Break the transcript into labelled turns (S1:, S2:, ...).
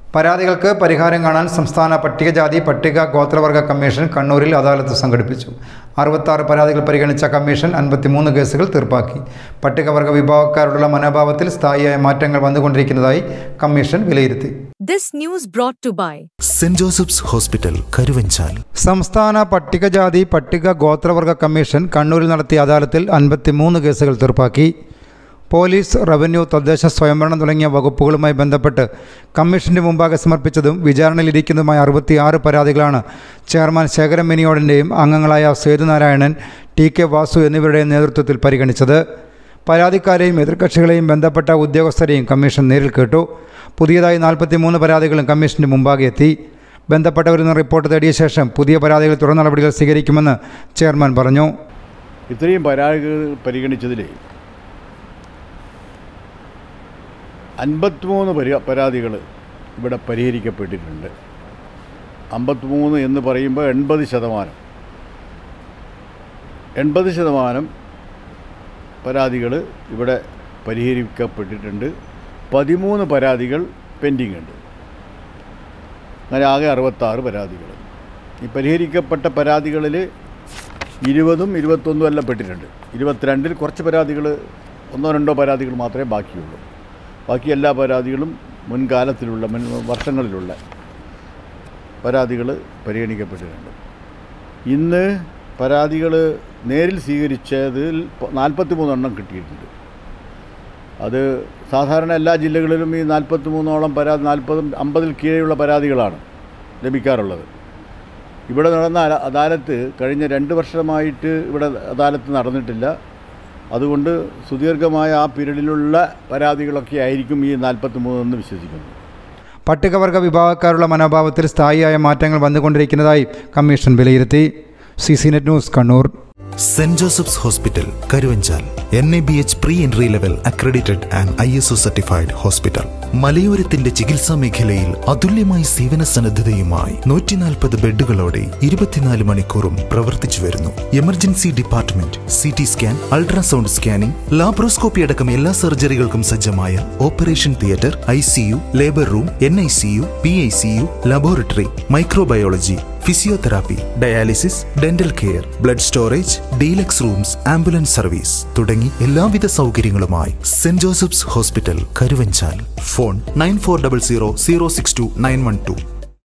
S1: പരാതികൾക്ക് പരിഹാരം കാണാൻ സംസ്ഥാന പട്ടികജാതി പട്ടിക ഗോത്രവർഗ കമ്മീഷൻ കണ്ണൂരിൽ അദാലത്ത് സംഘടിപ്പിച്ചു അറുപത്താറ് പരാതികൾ പരിഗണിച്ച കമ്മീഷൻ അൻപത്തിമൂന്ന് കേസുകൾ തീർപ്പാക്കി പട്ടികവർഗ വിഭാഗക്കാരോടുള്ള മനോഭാവത്തിൽ സ്ഥായിയായ മാറ്റങ്ങൾ വന്നുകൊണ്ടിരിക്കുന്നതായി കമ്മീഷൻ വിലയിരുത്തി
S2: This news brought to by
S3: Saint Joseph's hospital Karuvanchal
S1: സംസ്ഥാന പട്ടികജാതി പട്ടിക ഗോത്രവർഗ കമ്മീഷൻ കണ്ണൂരിൽ നടത്തിയ അദാലത്തിൽ അൻപത്തിമൂന്ന് കേസുകൾ തീർപ്പാക്കി പോലീസ് റവന്യൂ തദ്ദേശ സ്വയംഭരണം തുടങ്ങിയ വകുപ്പുകളുമായി ബന്ധപ്പെട്ട് കമ്മീഷന്റെ മുമ്പാകെ സമർപ്പിച്ചതും വിചാരണയിലിരിക്കുന്നതുമായ അറുപത്തിയാറ് പരാതികളാണ് ചെയർമാൻ ശേഖരൻ മിനിയോടിൻ്റെയും അംഗങ്ങളായ സേതുനാരായണൻ ടി കെ വാസു എന്നിവരുടെയും നേതൃത്വത്തിൽ പരിഗണിച്ചത് പരാതിക്കാരെയും എതിർകക്ഷികളെയും ബന്ധപ്പെട്ട ഉദ്യോഗസ്ഥരെയും കമ്മീഷൻ നേരിൽ കേട്ടു പുതിയതായി നാൽപ്പത്തിമൂന്ന് പരാതികളും കമ്മീഷന്റെ മുമ്പാകെ എത്തി ബന്ധപ്പെട്ടവരിൽ നിന്ന് റിപ്പോർട്ട് തേടിയ ശേഷം പുതിയ പരാതികൾ തുടർ നടപടികൾ സ്വീകരിക്കുമെന്ന് ചെയർമാൻ പറഞ്ഞു
S4: ഇത്രയും പരാതികൾ പരിഗണിച്ചതിൽ അൻപത്തിമൂന്ന് പരി പരാതികൾ ഇവിടെ പരിഹരിക്കപ്പെട്ടിട്ടുണ്ട് അമ്പത്തിമൂന്ന് എന്ന് പറയുമ്പോൾ എൺപത് ശതമാനം എൺപത് ശതമാനം പരാതികൾ ഇവിടെ പരിഹരിക്കപ്പെട്ടിട്ടുണ്ട് പതിമൂന്ന് പരാതികൾ പെൻഡിങ് ഉണ്ട് അങ്ങനെ ആകെ അറുപത്താറ് പരാതികൾ ഈ പരിഹരിക്കപ്പെട്ട പരാതികളിൽ ഇരുപതും ഇരുപത്തൊന്നും എല്ലാം പെട്ടിട്ടുണ്ട് ഇരുപത്തിരണ്ടിൽ കുറച്ച് പരാതികൾ ഒന്നോ രണ്ടോ പരാതികൾ മാത്രമേ ബാക്കിയുള്ളൂ ബാക്കി എല്ലാ പരാതികളും മുൻകാലത്തിലുള്ള മുൻ വർഷങ്ങളിലുള്ള പരാതികൾ പരിഗണിക്കപ്പെട്ടിട്ടുണ്ട് ഇന്ന് പരാതികൾ നേരിൽ സ്വീകരിച്ചതിൽ നാൽപ്പത്തി മൂന്നെണ്ണം കിട്ടിയിട്ടുണ്ട് അത് സാധാരണ എല്ലാ ജില്ലകളിലും ഈ നാൽപ്പത്തി മൂന്നോളം പരാതി നാൽപ്പതും അമ്പതിൽ കീഴെയുള്ള പരാതികളാണ് ലഭിക്കാറുള്ളത് ഇവിടെ നടന്ന അല- അദാലത്ത് കഴിഞ്ഞ രണ്ട് വർഷമായിട്ട് ഇവിടെ അദാലത്ത് നടന്നിട്ടില്ല അതുകൊണ്ട് സുദീർഘമായ ആ പീരീഡിലുള്ള പരാതികളൊക്കെ ആയിരിക്കും ഈ നാൽപ്പത്തി മൂന്നെന്ന് വിശ്വസിക്കുന്നു
S1: പട്ടികവർഗ വിഭാഗക്കാരുള്ള മനോഭാവത്തിൽ സ്ഥായിയായ മാറ്റങ്ങൾ വന്നുകൊണ്ടിരിക്കുന്നതായി കമ്മീഷൻ വിലയിരുത്തി C C net news Kannur
S3: Saint Joseph's hospital Karuvanchal N A B H pre entry level accredited and I S O certified hospital മലയോരത്തിന്റെ ചികിത്സാ മേഖലയിൽ അതുല്യമായ സേവന സന്നദ്ധതയുമായി നൂറ്റി നാൽപ്പത് ബെഡുകളോടെ ഇരുപത്തിനാല് മണിക്കൂറും പ്രവർത്തിച്ചു വരുന്നു emergency department C T scan ultrasound scanning laparoscopy അടക്കം എല്ലാ സർജറികൾക്കും സജ്ജമായ operation theatre I C U labour room N I C U P I C U laboratory microbiology physiotherapy dialysis dental care blood storage deluxe rooms ambulance service തുടങ്ങി എല്ലാവിധ സൗകര്യങ്ങളുമായി Saint Joseph's hospital Karuvanchal phone nine four double zero zero six two nine one to